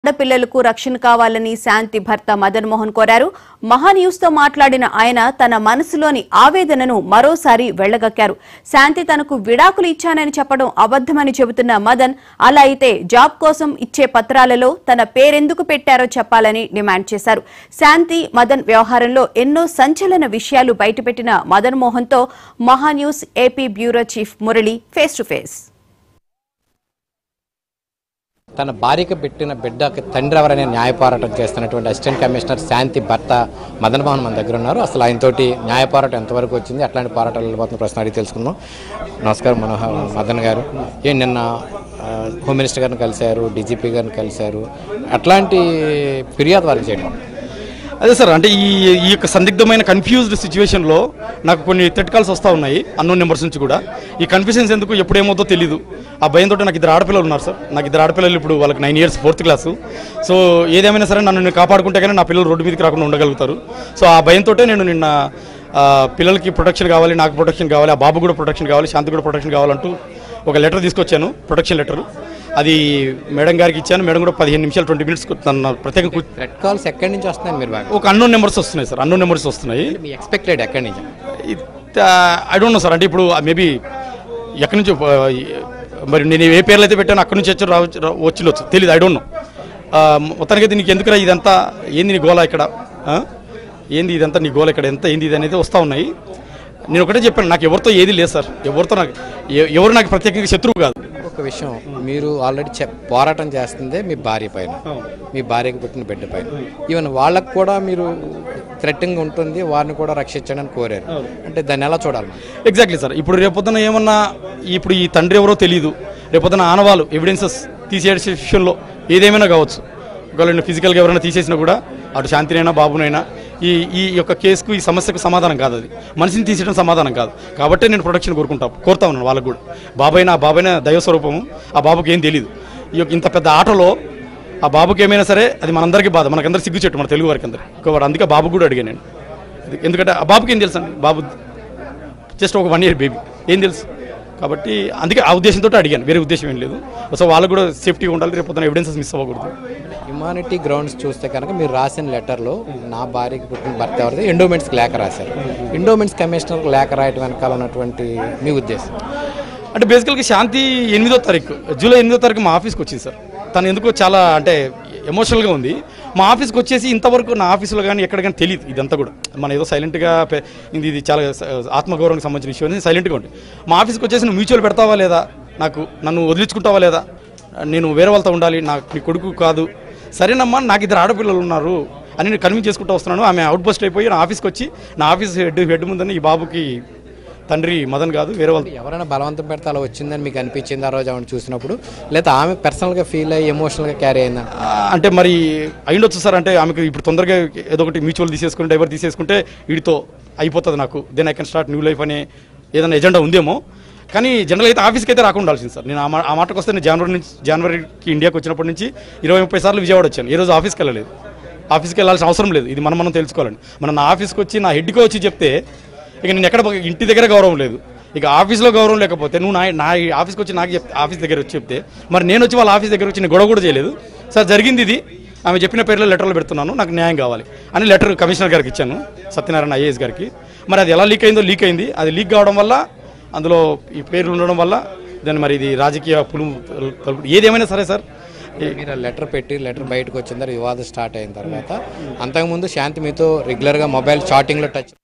ఆడపిల్లలకు రక్షణ కావాలని శాంతి భర్త మదన్ మోహన్ కోరారు మహాన్యూస్ తో మాట్లాడిన ఆయన తన మనసులోని ఆవేదనను మరోసారి వెళ్లగక్కారు శాంతి తనకు విడాకులు ఇచ్చానని చెప్పడం అబద్దమని చెబుతున్న మదన్ అలా అయితే జాబ్ కోసం ఇచ్చే పత్రాలలో తన పేరెందుకు పెట్టారో చెప్పాలని డిమాండ్ చేశారు శాంతి మదన్ వ్యవహారంలో ఎన్నో సంచలన విషయాలు బయటపెట్టిన మదన్ మోహన్ తో Maha News AP bureau chief Murali face to face తన భార్యకు పెట్టిన బిడ్డకి తండ్రి ఎవరనే న్యాయ పోరాటం చేస్తున్నటువంటి అసిస్టెంట్ కమిషనర్ శాంతి భర్త మదన్ మోహన్ మన దగ్గర ఉన్నారు అసలు ఆయనతోటి న్యాయ పోరాటం ఎంతవరకు వచ్చింది అట్లాంటి పోరాటాలు వెళ్ళబోతున్న ప్రశ్న అడిగి తెలుసుకుందాం నమస్కారం మనోహర్ మదన్ గారు ఏ నిన్న ఆ, హోమ్ మినిస్టర్ గారిని కలిశారు డీజీపీ గారిని కలిశారు అట్లాంటి ఫిర్యాదు వారికి చేయడం అదే సార్ అంటే ఈ ఈ యొక్క సందిగ్ధమైన కన్ఫ్యూజ్డ్ సిచ్యువేషన్లో నాకు కొన్ని థ్రెట్ కాల్స్ వస్తూ ఉన్నాయి అన్నోన్ నెంబర్స్ నుంచి కూడా ఈ కన్ఫ్యూజన్స్ ఎందుకు ఎప్పుడు ఏమవుతుందో తెలియదు ఆ భయంతో నాకు ఇద్దరు ఆడపిల్లలు ఉన్నారు సార్ నాకు ఇద్దరు ఆడపిల్లలు ఇప్పుడు వాళ్ళకి nine years fourth class so ఏదేమైనా సరే నన్ను నేను కాపాడుకుంటే కానీ నా పిల్లలు రోడ్డు మీదకి రాకుండా ఉండగలుగుతారు సో ఆ భయంతో నేను నిన్న ఆ, పిల్లలకి ప్రొటెక్షన్ కావాలి నాకు ప్రొటెక్షన్ కావాలి ఆ బాబు కూడా ప్రొటెక్షన్ కావాలి శాంతి కూడా ప్రొటెక్షన్ కావాలంటూ ఒక లెటర్ తీసుకొచ్చాను ప్రొటెక్షన్ లెటర్ అది మేడం గారికి ఇచ్చాను మేడం కూడా పదిహేను నిమిషాలు ట్వంటీ మినిట్స్ తన ప్రత్యేకంగా కూర్చో- రెడ్ కాల్స్ ఎక్కడి నుంచి వస్తున్నాయి మీరు బాగా ఒక అన్నోన్ నెంబర్స్ వస్తున్నాయి సార్ అన్నోన్ నెంబర్స్ వస్తున్నాయి మీ ఎక్స్పెక్టెడ్ ఎక్కడి నుంచి ఐ డోంట్ నో సార్ అంటే ఇప్పుడు మేబీ ఎక్కడి నుంచి ఆ, మరి నేను ఏ పేర్లు అయితే పెట్టానో అక్కడి నుంచి వచ్చి రావచ్చు రా- వచ్చిండొచ్చు తెలియదు ఐ డోంట్ నో మొత్తానికైతే నీకు ఎందుకురా ఇదంతా ఏంది నీ గోల ఇక్కడ ఆ? ఏంది ఇదంతా నీ గోల ఇక్కడ ఎంత ఏంది ఇది అనేది వస్తూ ఉన్నాయి నేను ఒకటే చెప్పాను నాకు ఎవరితో ఏది లేదు సార్ ఎవరితో నాకు ఎ- ఎవరు నాకు ప్రత్యేకంగా శత్రువు కాదు ఒక విషయం మీరు ఆల్రెడీ చె పోరాటం చేస్తుందే మీ భార్య పైన మీ భార్యకు పుట్టిన బిడ్డ పైన ఈవెన్ వాళ్ళకు కూడా మీరు థ్రెట్టింగ్ ఉంటుంది వారిని కూడా రక్షించండి అని కోరారు అంటే దాన్ని ఎలా చూడాలి మనం? ఎగ్జాక్ట్లీ సార్ ఇప్పుడు రేపొద్దున ఏమన్నా ఇప్పుడు ఈ తండ్రి ఎవరో తెలియదు రేపొద్దున ఆనవాళ్ళు ఎవిడెన్సెస్ తీసే విషయంలో ఏదేమైనా కావచ్చు ఒకవేళ నేను ఫిజికల్గా ఎవరైనా తీసేసినా కూడా అటు శాంతినైనా బాబునైనా ఈ ఈ యొక్క కేసుకు ఈ సమస్యకు సమాధానం కాదు అది మనిషిని తీసేయడం సమాధానం కాదు కాబట్టి నేను ప్రొటెక్షన్ కోరుకుంటా కోరుతా ఉన్నాను వాళ్ళకు కూడా బాబాయినా ఆ బాబాయినా దైవస్వరూపము ఆ బాబుకి ఏం తెలియదు ఈ యొక్క ఇంత పెద్ద ఆటలో ఆ బాబుకి ఏమైనా సరే అది మనందరికీ బాధ మనకందరికి సిగ్గు చెట్టు మన తెలుగు వారికి అందరికి ఇంకొకటి అందుకే ఆ బాబు కూడా అడిగాను నేను ఎందుకంటే ఆ బాబుకి ఏం తెలుసు అండి బాబు జస్ట్ ఒక వన్ ఇయర్ బేబీ ఏం తెలుసు కాబట్టి అందుకే ఆ ఉద్దేశంతో అడిగాను వేరే ఉద్దేశం ఏం లేదు సో వాళ్ళకు కూడా సేఫ్టీగా ఉండాలి రేపు పొద్దున ఎవిడెన్సెస్ మిస్ అవ్వకూడదు హ్యుమానిటీ గ్రౌండ్స్ చూస్తే కనుక మీరు రాసిన లెటర్లో నా భార్యకి పుట్టిన భర్త ఎవరిది ఎండోమెంట్స్కి లేఖ రాశారు ఎండోమెంట్స్ కమిషనర్కి లేఖ రాయటం వెనకాల ఉన్నటువంటి మీ ఉద్దేశం అంటే బేసికల్గా శాంతి ఎనిమిదో తారీఖు జూలై ఎనిమిదో తారీఖు మా ఆఫీస్కి వచ్చింది సార్ తను ఎందుకో చాలా అంటే ఎమోషనల్గా ఉంది మా ఆఫీస్కి వచ్చేసి ఇంతవరకు నా ఆఫీసులో కానీ ఎక్కడ కానీ తెలియదు ఇదంతా కూడా మన ఏదో సైలెంట్గా పె- ఇది ఇది చాలా స- ఆత్మగౌరవానికి సంబంధించిన విషయం అని సైలెంట్గా ఉంది మా ఆఫీస్కి వచ్చేసి నువ్వు మ్యూచువల్ పెడతావా లేదా నాకు నన్ను వదిలించుకుంటావా లేదా నేను వేరే వాళ్ళతో ఉండాలి నాకు నీ కొడుకు కాదు సరేనమ్మా నాకు ఇద్దరు ఆడపిల్లలు ఉన్నారు అని నేను కన్విన్స్ చేసుకుంటూ వస్తున్నాను ఆమె అవుట్ బస్ట్ అయిపోయి నా ఆఫీస్కి వచ్చి నా ఆఫీస్ హెడ్ హెడ్ ముందని ఈ బాబుకి తండ్రి మదన్ కాదు వేరే వాళ్ళతో ఎవరైనా బలవంతం పెడితే అలా వచ్చిందని మీకు అనిపించింది ఆ రోజు ఆమెను చూసినప్పుడు లేదా ఆమె పర్సనల్గా ఫీల్ అయ్యి ఎమోషనల్గా క్యారీ అయిందా ఆ, అంటే మరి అయిండొచ్చు సార్ అంటే ఆమెకు ఇప్పుడు తొందరగా ఏదో ఒకటి మ్యూచువల్ తీసేసుకుని డైవర్ తీసేసుకుంటే వీడితో అయిపోతుంది నాకు then I can start new life అనే ఏదైనా ఎజెండా ఉందేమో కానీ జనరల్ అయితే ఆఫీస్కి అయితే రాకుండా ఉండాల్సింది సార్ నేను ఆ మా- ఆ మాటకు వస్తే నేను జనవరి నుంచి జనవరికి ఇండియాకి వచ్చినప్పటి నుంచి ఇరవై ముప్పై సార్లు విజయవాడ వచ్చాను ఈ రోజు ఆఫీస్కి వెళ్ళలేదు ఆఫీస్కి వెళ్ళాల్సిన అవసరం లేదు ఇది మనం మనం తెలుసుకోవాలండి మనం నా ఆఫీస్కి వచ్చి నా హెడ్కి వచ్చి చెప్తే ఇక నేను ఎక్కడ పో- ఇంటి దగ్గర గౌరవం లేదు ఇక ఆఫీస్లో గౌరవం లేకపోతే నువ్వు నా నా ఆఫీస్కి వచ్చి నాకు చెప్తే ఆఫీస్ దగ్గర వచ్చి చెప్తే మరి నేను వచ్చి వాళ్ళ ఆఫీస్ దగ్గర వచ్చి నేను గొడవ కూడా చేయలేదు సార్ జరిగింది ఇది ఆమె చెప్పిన పేర్లో లెటర్లు పెడుతున్నాను నాకు న్యాయం కావాలి అని లెటర్ కమిషనర్ గారికి ఇచ్చాను సత్యనారాయణ ఐఏఎస్ గారికి మరి అది ఎలా లీక్ అయిందో లీక్ అయింది అది లీక్ కావడం వల్ల అందులో ఈ పేర్లు ఉండడం వల్ల దాన్ని మరి ఇది రాజకీయ పులు తలుపు- ఏదేమైనా సరే సార్ ఈ- మీరు లెటర్ పెట్టి లెటర్ బయటకు వచ్చిన తర్వాత వివాదం స్టార్ట్ అయిన తర్వాత అంతకుముందు శాంతి మీతో రెగ్యులర్గా మొబైల్ చాటింగ్లో టచ్